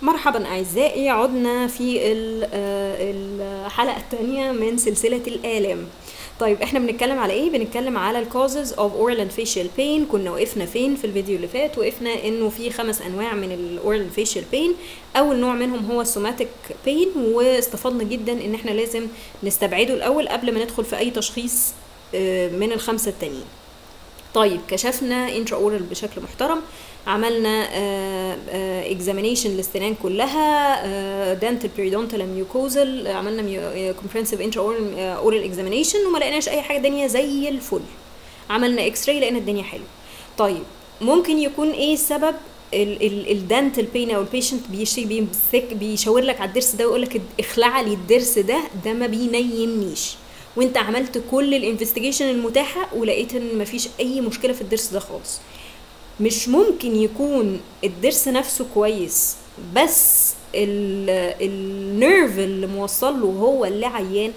مرحبا أعزائي عدنا في ال- آه، الحلقة الثانية من سلسلة الآلام طيب احنا بنتكلم على ايه بنتكلم على ال causes of oral and facial pain كنا وقفنا فين في الفيديو اللي فات وقفنا انه في خمس انواع من ال oral and facial pain اول نوع منهم هو السوماتيك pain واستفدنا جدا ان احنا لازم نستبعده الاول قبل ما ندخل في اي تشخيص آه، من الخمسة التانيين طيب كشفنا انترا اورال بشكل محترم عملنا اكزامينيشن للسنان كلها دانتال بيريدونتال ميوكوزال عملنا كومبرنسيف انترا اورال اكزامينيشن وما لقيناش اي حاجه تانية زي الفل عملنا اكس راي لقينا الدنيا حلوه طيب ممكن يكون ايه السبب الدانتال بين او البيشنت بيشتكي بيمسك بيشاور لك على الضرس ده ويقول لك اخلع لي الضرس ده ده ما بينيمنيش وانت عملت كل الانفستيجيشن المتاحه ولقيت ان مفيش اي مشكله في الضرس ده خالص مش ممكن يكون الضرس نفسه كويس بس النيرف اللي موصل له هو اللي عيان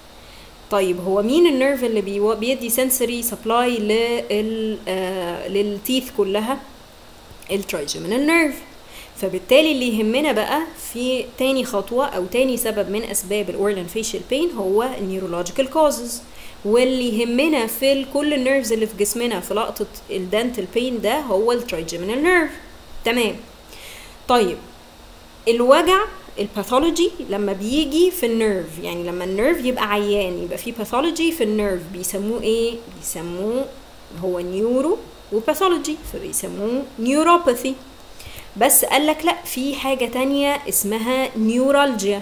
طيب هو مين النيرف اللي بيو- بيدي سنسوري سبلاي لل آه، للتيث كلها الترايجيمينال نيرف فبالتالي اللي يهمنا بقى في تاني خطوة أو تاني سبب من أسباب الأورال فيشل بين هو النيورولوجيكال كوزز واللي يهمنا في ال- كل النيرفز اللي في جسمنا في لقطة الدنتال بين ده هو الترايجيمينال نيرف تمام طيب الوجع الباثولوجي لما بيجي في النيرف يعني لما النيرف يبقى عيان يبقى في باثولوجي في النيرف بيسموه ايه بيسموه هو نيورو وباثولوجي فبيسموه نيوروباثي بس قال لك لا في حاجة تانية اسمها نيورالجيا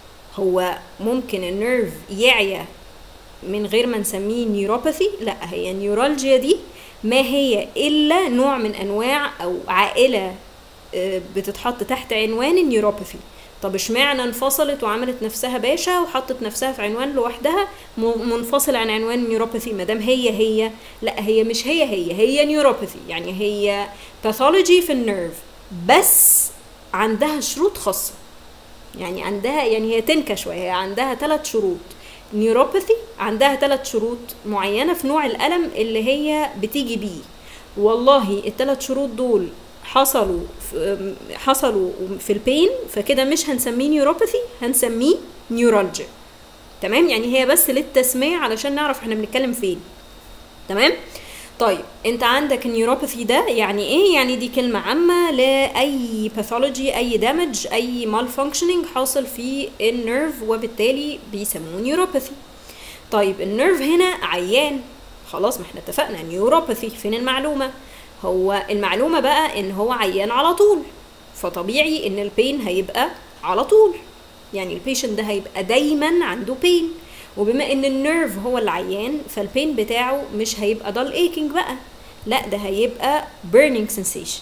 هو ممكن النيرف يعيا من غير ما نسميه نيوروباثي لا هي نيورالجيا دي ما هي الا نوع من انواع او عائله آه، بتتحط تحت عنوان النيوروباثي طب اشمعنى انفصلت وعملت نفسها باشا وحطت نفسها في عنوان لوحدها م- منفصل عن عنوان النيوروباثي ما دام هي هي لا هي مش هي هي هي نيوروباثي يعني هي باثولوجي في النيرف بس عندها شروط خاصه يعني عندها يعني هي تنكة شوية هي عندها ثلاث شروط نيوروباثي عندها ثلاث شروط معينة في نوع الألم اللي هي بتيجي بيه والله الثلاث شروط دول حصلوا في حصلوا في البين فكده مش هنسميه نيوروباثي هنسميه نيورالجيا تمام يعني هي بس للتسمية علشان نعرف احنا بنتكلم فين تمام طيب انت عندك النيوروباثي ده يعني ايه يعني دي كلمة عامة لأي باثولوجي أي دامج أي مال فانكشنينج حاصل في النيرف وبالتالي بيسموه نيوروباثي طيب النيرف هنا عيان خلاص ما احنا اتفقنا نيوروباثي فين المعلومة هو المعلومة بقى ان هو عيان على طول فطبيعي ان البين هيبقى على طول يعني البيشنت ده هيبقى دايما عنده بين وبما ان النيرف هو العيان فالبين بتاعه مش هيبقى دال ايكينج بقى لا ده هيبقى burning sensation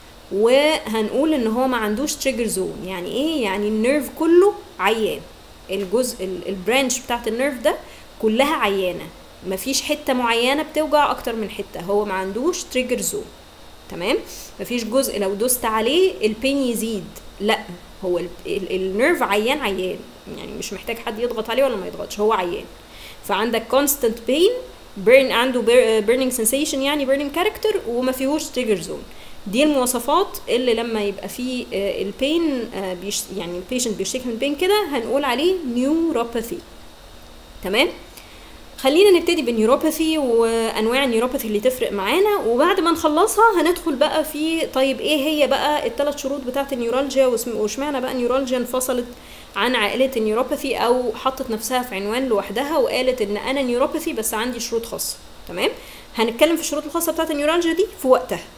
وهنقول ان هو ما عندوش تريجر زون يعني ايه يعني النيرف كله عيان الجزء ال- البرانش بتاعت النيرف ده كلها عيانه مفيش حته معينه بتوجع اكتر من حته هو ما عندوش تريجر زون تمام مفيش جزء لو دوست عليه البين يزيد لا هو ال- ال- النيرف عيان عيان يعني مش محتاج حد يضغط عليه ولا ما يضغطش هو عيان فعندك constant pain burn عنده bur- burning sensation يعني burning character وما فيهوش trigger zone دي المواصفات اللي لما يبقى فيه آه، البين آه، بيش يعني البيشنت بيشتكي من بين كده هنقول عليه نيوروباثي تمام خلينا نبتدي بالنيوروباثي وانواع النيوروباثي اللي تفرق معانا وبعد ما نخلصها هندخل بقى في طيب ايه هي بقى الثلاث شروط بتاعه النيورالجيا واسم- واشمعنى بقى النيورالجيا انفصلت عن عائله النيوروباثي او حطت نفسها في عنوان لوحدها وقالت ان انا نيوروباثي بس عندي شروط خاصه تمام هنتكلم في الشروط الخاصه بتاعه النيورالجيا دي في وقتها